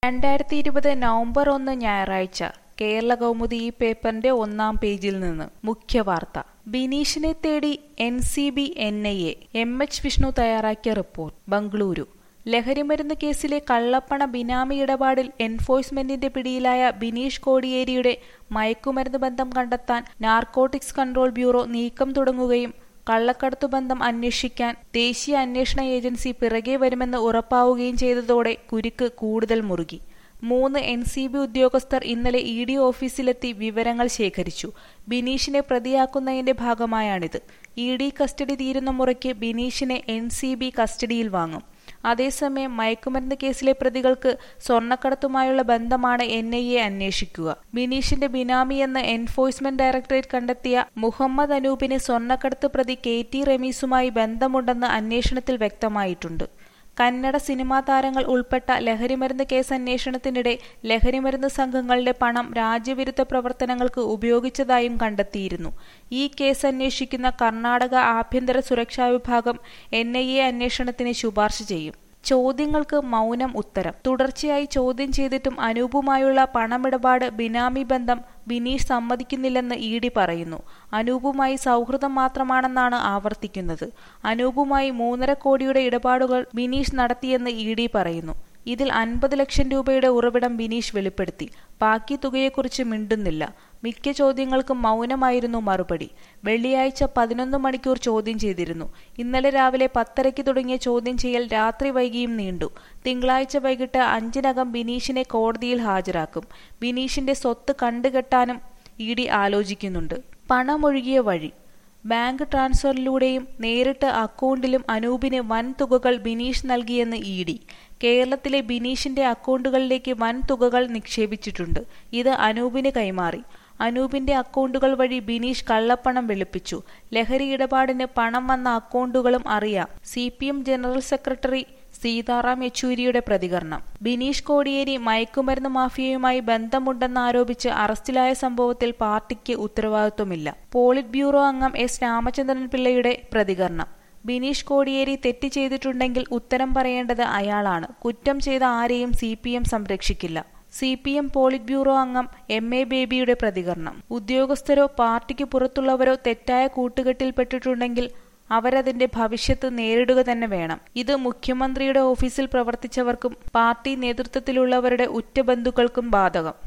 രണ്ടായിരത്തി ഇരുപത് നവംബർ ഒന്ന് ഞായറാഴ്ച കേരള കൗമുദി ഈ പേപ്പറിന്റെ ഒന്നാം പേജിൽ നിന്ന് മുഖ്യവാർത്ത ബിനീഷിനെ തേടി N C B N I A M H Vishnu തയ്യാറാക്കിയ റിപ്പോർട്ട് ബംഗളൂരു ലഹരിമരുന്ന് കേസിലെ കള്ളപ്പണ ബിനാമി ഇടപാടിൽ എൻഫോഴ്സ്മെന്റിന്റെ പിടിയിലായ ബിനീഷ് കോടിയേരിയുടെ മയക്കുമരുന്ന് ബന്ധം കണ്ടെത്താൻ നാർക്കോട്ടിക്സ് കൺട്രോൾ ബ്യൂറോ നീക്കം തുടങ്ങുകയും കള്ളക്കടത്തു ബന്ധം അന്വേഷിക്കാൻ ദേശീയ അന്വേഷണ ഏജൻസി പിറകെ വരുമെന്ന് ഉറപ്പാവുകയും ചെയ്തതോടെ കുരുക്ക് കൂടുതൽ മുറുകി മൂന്ന് എൻ സി ബി ഉദ്യോഗസ്ഥർ ഇന്നലെ ഇ ഡി ഓഫീസിലെത്തി വിവരങ്ങൾ ശേഖരിച്ചു ബിനീഷിനെ പ്രതിയാക്കുന്നതിന്റെ ഭാഗമായാണിത് ഇ ഡി കസ്റ്റഡി തീരുന്ന മുറയ്ക്ക് ബിനീഷിനെ എൻ സി ബി കസ്റ്റഡിയിൽ വാങ്ങും അതേസമയം മയക്കുമരുന്ന് കേസിലെ പ്രതികൾക്ക് സ്വർണ്ണക്കടത്തുമായുള്ള ബന്ധമാണ് എൻ ഐ എ അന്വേഷിക്കുക ബിനീഷിന്റെ ബിനാമിയെന്ന് എൻഫോഴ്സ്മെന്റ് ഡയറക്ടറേറ്റ് കണ്ടെത്തിയ മുഹമ്മദ് അനൂപിന് സ്വർണ്ണക്കടത്ത് പ്രതി കെ ടി റമീസുമായി ബന്ധമുണ്ടെന്ന് അന്വേഷണത്തിൽ വ്യക്തമായിട്ടുണ്ട് കന്നഡ സിനിമാ താരങ്ങൾ ഉൾപ്പെട്ട ലഹരിമരുന്ന് കേസ് അന്വേഷണത്തിനിടെ ലഹരിമരുന്ന് സംഘങ്ങളുടെ പണം രാജ്യവിരുദ്ധ പ്രവർത്തനങ്ങൾക്ക് ഉപയോഗിച്ചതായും കണ്ടെത്തിയിരുന്നു ഈ കേസ് അന്വേഷിക്കുന്ന കർണാടക ആഭ്യന്തര സുരക്ഷാ വിഭാഗം എൻ ഐ എ അന്വേഷണത്തിന് ശുപാർശ ചെയ്യും ചോദ്യങ്ങൾക്ക് മൗനം ഉത്തരം തുടർച്ചയായി ചോദ്യം ചെയ്തിട്ടും അനൂപുമായുള്ള പണമിടപാട് ബിനാമി ബന്ധം ബിനീഷ് സമ്മതിക്കുന്നില്ലെന്ന് ഇ ഡി പറയുന്നു അനൂപുമായി സൗഹൃദം മാത്രമാണെന്നാണ് ആവർത്തിക്കുന്നത് അനൂപുമായി മൂന്നര കോടിയുടെ ഇടപാടുകൾ ബിനീഷ് നടത്തിയെന്ന് ഇ ഡി പറയുന്നു ഇതിൽ അൻപത് ലക്ഷം രൂപയുടെ ഉറവിടം ബിനീഷ് വെളിപ്പെടുത്തി ബാക്കി തുകയെക്കുറിച്ച് മിണ്ടുന്നില്ല മിക്ക ചോദ്യങ്ങൾക്കും മൗനമായിരുന്നു മറുപടി വെള്ളിയാഴ്ച പതിനൊന്ന് മണിക്കൂർ ചോദ്യം ചെയ്തിരുന്നു ഇന്നലെ രാവിലെ പത്തരയ്ക്ക് തുടങ്ങിയ ചോദ്യം ചെയ്യൽ രാത്രി വൈകിയും നീണ്ടു തിങ്കളാഴ്ച വൈകിട്ട് അഞ്ചിനകം ബിനീഷിനെ കോടതിയിൽ ഹാജരാക്കും ബിനീഷിന്റെ സ്വത്ത് കണ്ടുകെട്ടാനും ഇ ഡി ആലോചിക്കുന്നുണ്ട് പണമൊഴുകിയ വഴി ബാങ്ക് ട്രാൻസ്ഫറിലൂടെയും നേരിട്ട് അക്കൗണ്ടിലും അനൂപിന് വൻ തുകകൾ ബിനീഷ് നൽകിയെന്ന് ഇ ഡി കേരളത്തിലെ ബിനീഷിന്റെ അക്കൗണ്ടുകളിലേക്ക് വൻ തുകകൾ നിക്ഷേപിച്ചിട്ടുണ്ട് ഇത് അനൂപിന് കൈമാറി അനൂപിന്റെ അക്കൗണ്ടുകൾ വഴി ബിനീഷ് കള്ളപ്പണം വെളുപ്പിച്ചു ലഹരി ഇടപാടിന് പണം വന്ന അക്കൗണ്ടുകളും അറിയാം സി ജനറൽ സെക്രട്ടറി സീതാറാം യെച്ചൂരിയുടെ പ്രതികരണം ബിനീഷ് കോടിയേരി മയക്കുമരുന്ന് മാഫിയയുമായി ബന്ധമുണ്ടെന്നാരോപിച്ച് അറസ്റ്റിലായ സംഭവത്തിൽ പാർട്ടിക്ക് ഉത്തരവാദിത്വമില്ല പോളിറ്റ് ബ്യൂറോ അംഗം എസ് രാമചന്ദ്രൻ പിള്ളയുടെ പ്രതികരണം ബിനീഷ് കോടിയേരി തെറ്റ് ചെയ്തിട്ടുണ്ടെങ്കിൽ ഉത്തരം പറയേണ്ടത് അയാളാണ് കുറ്റം ചെയ്ത ആരെയും സി പി എം സംരക്ഷിക്കില്ല C P M polit bureau അംഗം എം എ ബേബിയുടെ പ്രതികരണം ഉദ്യോഗസ്ഥരോ പാർട്ടിക്ക് പുറത്തുള്ളവരോ തെറ്റായ കൂട്ടുകെട്ടിൽപ്പെട്ടിട്ടുണ്ടെങ്കിൽ അവരതിന്റെ ഭവിഷ്യത്ത് നേരിടുക തന്നെ വേണം ഇത് മുഖ്യമന്ത്രിയുടെ ഓഫീസിൽ പ്രവർത്തിച്ചവർക്കും പാർട്ടി നേതൃത്വത്തിലുള്ളവരുടെ ഉറ്റ ബന്ധുക്കൾക്കും ബാധകം